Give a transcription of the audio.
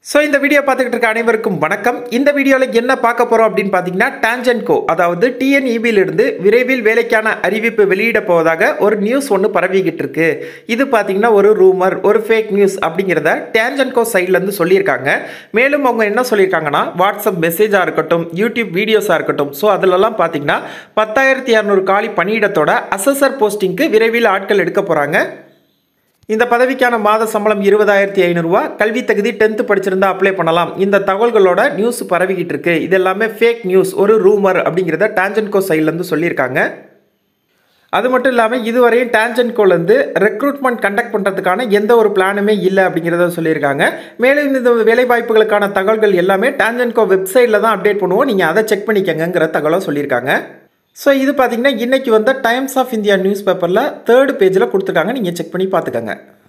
so இந்த video பார்த்துக்கிட்டு இருக்க அனைவருக்கும் வணக்கம் இந்த வீடியோவில் என்ன பார்க்க போகிறோம் அப்படின்னு பார்த்தீங்கன்னா டான்ஜென்கோ அதாவது டிஎன்இபியிலிருந்து விரைவில் வேலைக்கான அறிவிப்பு வெளியிட போவதாக ஒரு நியூஸ் ஒன்று பரவிக்கிட்டு இருக்கு இது பார்த்தீங்கன்னா ஒரு ரூமர் ஒரு ஃபேக் நியூஸ் அப்படிங்கிறத டான்ஜென்கோ சைட்லேருந்து சொல்லியிருக்காங்க மேலும் அவங்க என்ன சொல்லியிருக்காங்கன்னா வாட்ஸ்அப் மெசேஜாக இருக்கட்டும் யூடியூப் வீடியோஸாக இருக்கட்டும் ஸோ அதிலெல்லாம் பார்த்தீங்கன்னா பத்தாயிரத்தி இரநூறு காலி பணியிடத்தோட அசஸர் போஸ்டிங்க்கு விரைவில் ஆட்கள் எடுக்க போகிறாங்க இந்த பதவிக்கான மாத சம்பளம் இருபதாயிரத்தி ஐநூறுரூவா கல்வி தகுதி டென்த்து படிச்சிருந்தா அப்ளை பண்ணலாம் இந்த தகவல்களோட நியூஸ் பரவிக்கிட்டு இருக்கு இது எல்லாமே ஃபேக் நியூஸ் ஒரு ரூமர் அப்படிங்கிறத டான்ஜென்கோ சைட்லேருந்து சொல்லியிருக்காங்க அது மட்டும் இல்லாமல் இதுவரையும் டான்ஜென்கோலேருந்து ரெக்ரூட்மெண்ட் கண்டக்ட் பண்ணுறதுக்கான எந்த ஒரு பிளானுமே இல்லை அப்படிங்கிறத சொல்லியிருக்காங்க மேலும் இந்த வேலைவாய்ப்புகளுக்கான தகவல்கள் எல்லாமே டான்ஜென்கோ வெப்சைட்டில் தான் அப்டேட் பண்ணுவோம் நீங்கள் அதை செக் பண்ணிக்கங்கிற தகவலை சொல்லியிருக்காங்க ஸோ இது பார்த்தீங்கன்னா இன்றைக்கி வந்த டைம்ஸ் ஆஃப் இந்தியா நியூஸ் பேப்பரில் தேர்ட் பேஜில் கொடுத்துருக்காங்க நீங்கள் செக் பண்ணி பார்த்துக்கோங்க